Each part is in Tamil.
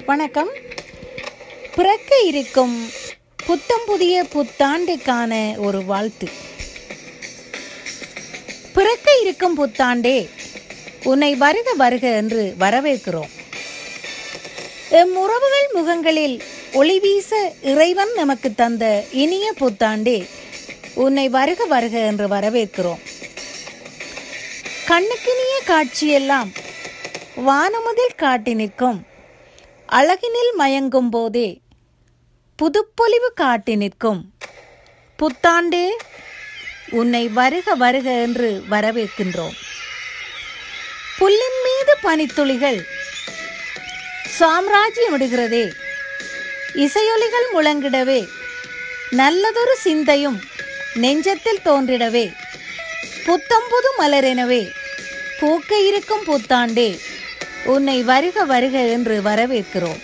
வணக்கம் பிறக்க இருக்கும் புத்தம் புதிய புத்தாண்டுக்கான ஒரு வாழ்த்து பிறக்க இருக்கும் புத்தாண்டே உன்னை வருக வருக என்று வரவேற்கிறோம் எம் உறவுகள் முகங்களில் ஒளி வீச இறைவன் நமக்கு தந்த இனிய புத்தாண்டே உன்னை வருக வருக என்று வரவேற்கிறோம் கண்ணுக்கினிய காட்சியெல்லாம் வானமுதில் காட்டி நிற்கும் அழகினில் மயங்கும் போதே புதுப்பொலிவு காட்டி நிற்கும் புத்தாண்டே உன்னை வருக வருக என்று வரவேற்கின்றோம் புல்லின் மீது பனித்துளிகள் சாம்ராஜ்யமிடுகிறதே இசையொலிகள் முழங்கிடவே நல்லதொரு சிந்தையும் நெஞ்சத்தில் தோன்றிடவே புத்தம்புது மலரெனவே பூக்க இருக்கும் புத்தாண்டே உன்னை வருக வருக என்று வரவேற்கிறோம்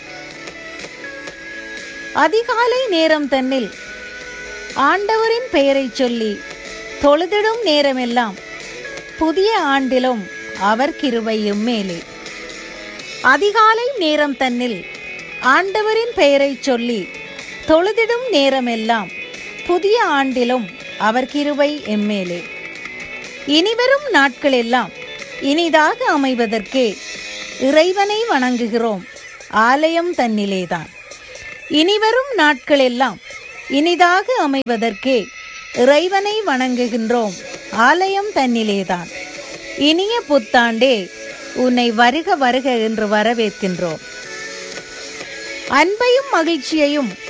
அதிகாலை நேரம் தன்னில் ஆண்டவரின் பெயரைச் சொல்லி தொழுதிடும் நேரமெல்லாம் புதிய ஆண்டிலும் அவர் கிருபையும் மேலே அதிகாலை நேரம் தன்னில் ஆண்டவரின் பெயரைச் சொல்லி தொழுதிடும் நேரமெல்லாம் புதிய ஆண்டிலும் அவர் கிருபை எம்மேலே இனிவரும் நாட்களெல்லாம் இனிதாக அமைவதற்கே இறைவனை வணங்குகிறோம் ஆலயம் தன்னிலேதான் இனிவரும் நாட்களெல்லாம் இனிதாக அமைவதற்கே இறைவனை வணங்குகின்றோம் ஆலயம் தன்னிலேதான் இனிய புத்தாண்டே உன்னை வருக வருக என்று வரவேற்கின்றோம் அன்பையும் மகிழ்ச்சியையும்